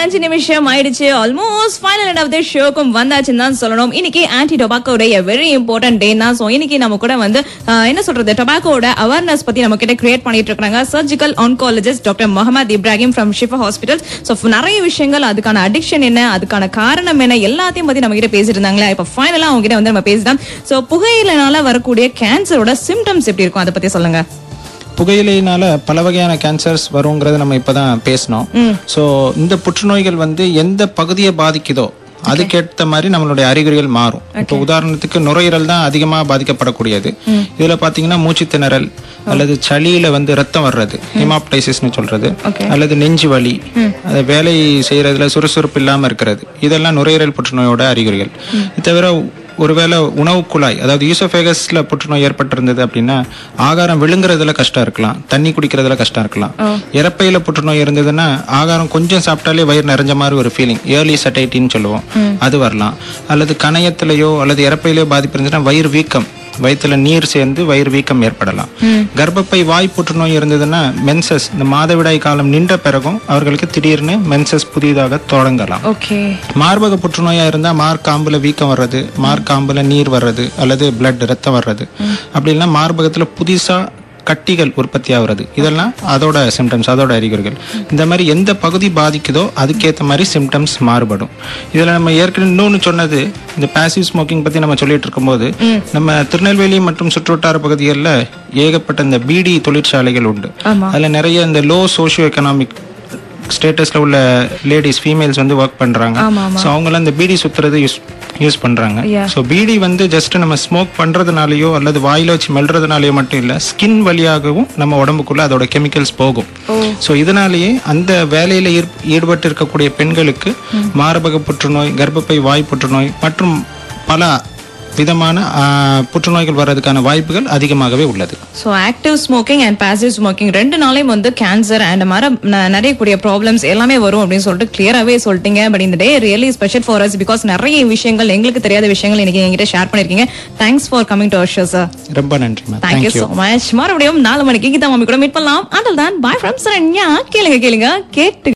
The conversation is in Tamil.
அஞ்சு நிமிஷம் ஆயிடுச்சு almost final end of the ஷோக்கும் வந்தாச்சுன்னு தான் சொல்லணும் இன்னைக்கு ஆன்டி டொபாக்கோடைய வெரி இம்பார்ட்டன்ட் டே தான் ஸோ இன்னைக்கு நம்ம கூட வந்து ஆஹ், என்ன சொல்றது டொபாக்கோட அவேர்னஸ் பத்தி நம்ம கிட்ட கிரியேட் பண்ணிட்டு இருக்காங்க surgical oncologist doctor Mohammed Ibrahim from Shifa hospital so நிறைய விஷயங்கள் அதுக்கான அடிக்ஷன் என்ன அதுக்கான காரணம் என்ன எல்லாத்தையும் பத்தி நம்ம கிட்ட பேசிட்டு இருந்தாங்களே இப்போ ஃபைனலா அவங்க கிட்ட வந்து நம்ம பேசிட்டோம் ஸோ புகையிலனால வரக்கூடிய கேன்சரோட சிம்டம்ஸ் எப்படி இருக்கும் அதை பத்தி சொல்லுங்க புகையிலையினால பல வகையான கேன்சர்ஸ் வருங்கிறத நம்ம இப்பதான் பேசினோம் ஸோ இந்த புற்றுநோய்கள் வந்து எந்த பகுதியை பாதிக்குதோ அதுக்கேற்ற மாதிரி நம்மளுடைய அறிகுறிகள் மாறும் இப்போ உதாரணத்துக்கு நுரையீரல் தான் அதிகமா பாதிக்கப்படக்கூடியது இதுல பாத்தீங்கன்னா மூச்சு திணறல் அல்லது சளியில வந்து ரத்தம் வர்றது ஹிமாப்டைசிஸ்னு சொல்றது அல்லது நெஞ்சு வலி அது வேலை செய்யறதுல சுறுசுறுப்பு இல்லாம இருக்கிறது இதெல்லாம் நுரையீரல் புற்றுநோயோட அறிகுறிகள் இது தவிர ஒருவேளை உணவு குழாய் அதாவது யூசோஃபேகஸ்ல புற்றுநோய் ஏற்பட்டிருந்தது அப்படின்னா ஆகாரம் விழுங்குறதுல கஷ்டம் இருக்கலாம் தண்ணி குடிக்கிறதுல கஷ்டம் இருக்கலாம் இறப்பையில புற்றுநோய் இருந்ததுன்னா ஆகாரம் கொஞ்சம் சாப்பிட்டாலே வயிறு நிறைஞ்ச மாதிரி ஒரு ஃபீலிங் ஏர்லி சட்டைட்டின்னு சொல்லுவோம் அது வரலாம் அல்லது கணையத்திலேயோ அல்லது இறப்பையிலேயோ பாதிப்பு இருந்துச்சுன்னா வயிறு வீக்கம் வயிற்றுல நீர் சேர்ந்து வயிறு வீக்கம் ஏற்படலாம் கர்ப்பப்பை வாய் புற்றுநோய் இருந்ததுன்னா மென்சஸ் இந்த மாதவிடாய் காலம் நின்ற பிறகும் அவர்களுக்கு திடீர்னு மென்சஸ் புதிதாக தொடங்கலாம் ஓகே மார்பக புற்றுநோயா இருந்தா மார்க்காம்புல வீக்கம் வர்றது மார்க்காம்புல நீர் வர்றது அல்லது பிளட் ரத்தம் வர்றது அப்படி இல்லைன்னா மார்பகத்துல புதுசா கட்டிகள் உற்பத்தி ஆகுறது இதெல்லாம் அதோட சிம்டம்ஸ் அதோட அறிகுறிகள் இந்த மாதிரி எந்த பகுதி பாதிக்குதோ அதுக்கேற்ற மாதிரி சிம்டம்ஸ் மாறுபடும் இதுல நம்ம ஏற்கனவே இன்னொன்னு சொன்னது இந்த பாசிவ் ஸ்மோக்கிங் பத்தி நம்ம சொல்லிட்டு இருக்கும்போது நம்ம திருநெல்வேலி மற்றும் சுற்றுவட்டார பகுதிகளில் ஏகப்பட்ட இந்த பீடி தொழிற்சாலைகள் உண்டு அதுல நிறைய இந்த லோ சோஷியோ எக்கனாமிக் ஸ்டேட்டஸ்ல உள்ள லேடிஸ் ஃபீமேல்ஸ் வந்து ஒர்க் பண்றாங்க ஸோ அவங்களாம் இந்த பீடி சுத்துறது யூஸ் யூஸ் பண்றாங்க ஸோ பீடி வந்து ஜஸ்ட் நம்ம ஸ்மோக் பண்றதுனாலயோ அல்லது வாயில வச்சு மெல்றதுனாலயோ மட்டும் இல்ல ஸ்கின் வழியாகவும் நம்ம உடம்புக்குள்ள அதோட கெமிக்கல்ஸ் போகும் ஸோ இதனாலேயே அந்த வேலையில ஈர்- ஈடுபட்டு இருக்கக்கூடிய பெண்களுக்கு மார்பக புற்றுநோய் கர்ப்பப்பை வாய் புற்றுநோய் மற்றும் பல விதமான ஆ, புற்றுநோய்கள் வர்றதுக்கான வாய்ப்புகள் அதிகமாகவே உள்ளது so active smoking and passive smoking ரெண்டு நாளையும் வந்து கேன்சர் அண்ட் மாதிரி ந- நிறைய கூடிய ப்ராப்ளம்ஸ் எல்லாமே வரும் அப்படின்னு சொல்லிட்டு கிளியராகவே சொல்லிட்டீங்க பட் இந்த day really special for us because நிறைய விஷயங்கள் எங்களுக்கு தெரியாத விஷயங்கள் இன்னைக்கு எங்கிட்ட ஷேர் பண்ணிருக்கீங்க thanks for coming to our show sir ரொம்ப நன்றி மேம் தேங்க்யூ ஸோ மச் மறுபடியும் நாலு மணிக்கு கீதா மாமி கூட மீட் பண்ணலாம் அண்டல் தான் பாய் ஃப்ரம் சரண்யா கேளுங்க கேளுங்க கேட்டு